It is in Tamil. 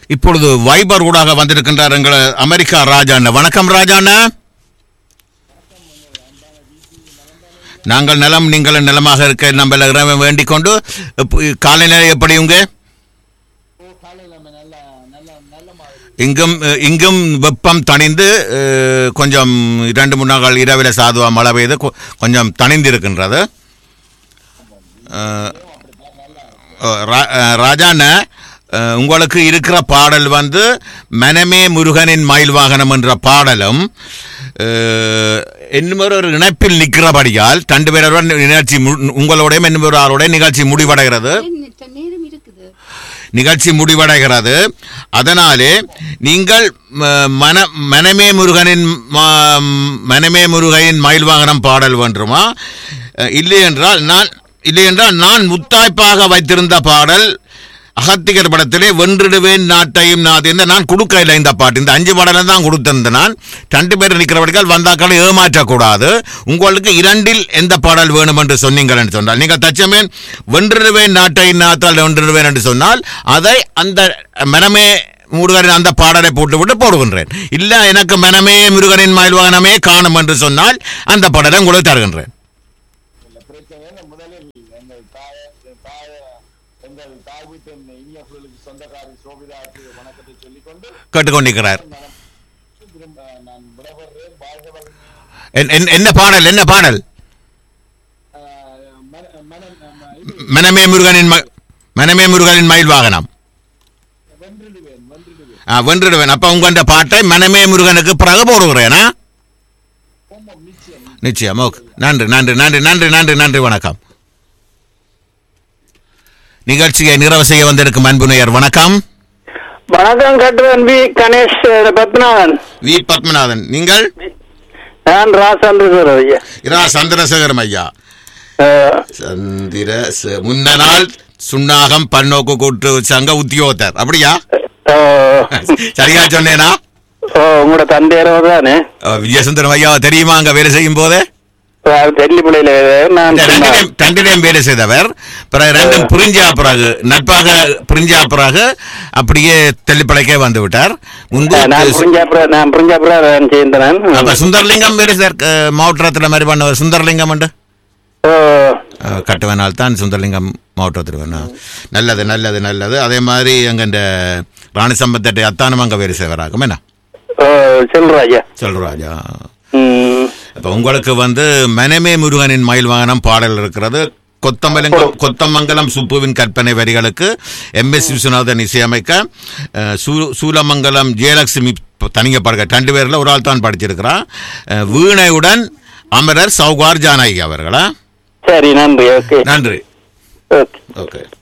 இப்பொழுது வைபர் ஊடாக வந்திருக்கின்றார் எங்கள் அமெரிக்கா ராஜாண்ண வணக்கம் ராஜாண்ணா நாங்கள் நலம் நீங்கள் நலமாக இருக்க நம்ம எல்லாரும் வேண்டிக் கொண்டு இப்ப காலைநிலை எப்படி உங்க இங்கும் அஹ், இங்கும் வெப்பம் தணிந்து அஹ், கொஞ்சம் இரண்டு மூணு நாள் இரவில் சாதுவா மழை பெய்து கொ- கொஞ்சம் தணிந்து இருக்கின்றது அஹ், அஹ், ரா- அஹ், ராஜாண்ண அஹ், உங்களுக்கு இருக்கிற பாடல் வந்து மனமே முருகனின் மயில் வாகனம் என்ற பாடலும் அஹ், இன்னும் ஒரு இணைப்பில் நிற்கிறபடியால் ரெண்டு பேரோட நிகழ்ச்சி மு- உங்களோடையும் இன்னும் ஒரு ஆளோட நிகழ்ச்சி முடிவடைகிறது நேரம் நேரம் இருக்குது நிகழ்ச்சி முடிவடைகிறது அதனாலே நீங்கள் ம- மன மனமே முருகனின் ம- மனமே முருகனின் மயில் வாகனம் பாடல் வேண்டுமா அஹ், இல்லை என்றால் நான் இல்லை என்றால் நான் முத்தாய்ப்பாக வைத்திருந்த பாடல் அகத்திகர் படத்திலே வென்றிடுவேன் நாட்டையும் நாது என்று நான் கொடுக்கல இந்த பாட்டு இந்த அஞ்சு பாடலை தான் கொடுத்திருந்தேன் நான் ரெண்டு பேர் நிற்கிறபடியால் வந்தாக்களை ஏமாற்றக்கூடாது உங்களுக்கு இரண்டில் எந்த பாடல் வேணும் என்று சொன்னீங்கள் என்று சொன்னால் நீங்கள் தச்சமேன் வென்றிடுவேன் நாட்டை நாத்தால் வென்றிடுவேன் என்று சொன்னால் அதை அந்த மனமே முருகனின் அந்த பாடலை போட்டுவிட்டு போடுகின்றேன் இல்ல எனக்கு மனமே முருகனின் மயில்வாகனமே காணும் என்று சொன்னால் அந்த பாடலை உங்களுக்கு தருகின்றேன் பிரச்சனை இல்லை. முதலில் எங்கள் தாய தாய எங்கள் தாய் வீட்டின் இனிய குரலுக்கு சொந்தக்காரி சோபிதாக்கு வணக்கத்தை சொல்லிக்கொண்டு கேட்டுக்கொண்டிருக்கிறார் திரும்ப நான் விடைபெறுறேன் வாழ்க வளமுடன். என்- என்- என்ன பாடல் என்ன பாடல் ஆஹ் மன- மனம் நம்ம இது மனமே முருகனின் ம- மனமே முருகனின் மயில் வாகனம் வென்றிடுவேன் வென்றிடுவேன் ஆ, வென்றிடுவேன் அப்ப உங்க பாட்டை மனமே முருகனுக்கு பிறகு போடுகிறேனா ஓமம் நிச்சயம் நிச்சயம் ஓகே நன்றி நன்றி நன்றி நன்றி நன்றி நன்றி வணக்கம் நிகழ்ச்சியை நிறைவு செய்ய வந்திருக்கும் அன்பு நேயர் வணக்கம் வணக்கம் Kattuvan V Ganesh ah, Padmanathan V Padmanathan நீங்கள் நான் ராசந்திரசூர் ஐயா இரா சந்திரசேகரம் ஐயா அஹ், சந்திர ச- முன்ன நாள் சுண்ணாகம் பன்னோக்கு கூட்டு சங்க உத்தியோகத்தர் அப்படியா அஹ், சரியா சொன்னேனா ஓ உங்களோட தந்தையரோ தானே அஹ், விஜயசுந்தரம் ஐயா தெரியுமா அங்க வேலை செய்யும் போது தெல்லிப்பள்ளியில நான் சொன்னேன். ரெண்டிடம் வேலை செய்தவர் பிறகு ரெண்டும் புரிஞ்சா பிறகு நட்பாக புரிஞ்சா பிறகு அப்படியே தெல்லிப்படைக்கே வந்து விட்டார் முன்பு அஹ், நான் புரிஞ்சாப்புற நான் புரிஞ்சாப்புற நான் சேர்ந்தேன் அப்ப சுந்தரலிங்கம் வேலை சார் மாவட்டத்தில் மாதிரி பண்ணவர் சுந்தரலிங்கம் உண்டு ஓ அஹ், கட்டுவனால் தான் சுந்தரலிங்கம் மாவட்டத்தில் வேணும் நல்லது நல்லது நல்லது அதே மாதிரி அங்க இந்த ராணி சம்பத்தட்டை அத்தானம் அங்க வேலை செய்வராகும் என்ன ஓ சொல்றா ஐயா சொல்றாஜா ம் அப்ப உங்களுக்கு வந்து மனமே முருகனின் மயில் வாகனம் பாடல் இருக்கிறது கொத்தமங்கலம் கொத்தமங்கலம் சுப்புவின் கற்பனை வரிகளுக்கு எம் எஸ் விஸ்வநாதன் இசையமைக்க அஹ், சூ- சூலமங்கலம் ஜெயலட்சுமி தனிங்க பாடுக ரெண்டு பேர்ல ஒரு ஆள் தான் படிச்சிருக்கிறான் அஹ், வீணையுடன் அமரர் சௌகார் ஜானகி அவர்களா சரி நன்றி ஓகே நன்றி ஓகே ஓகே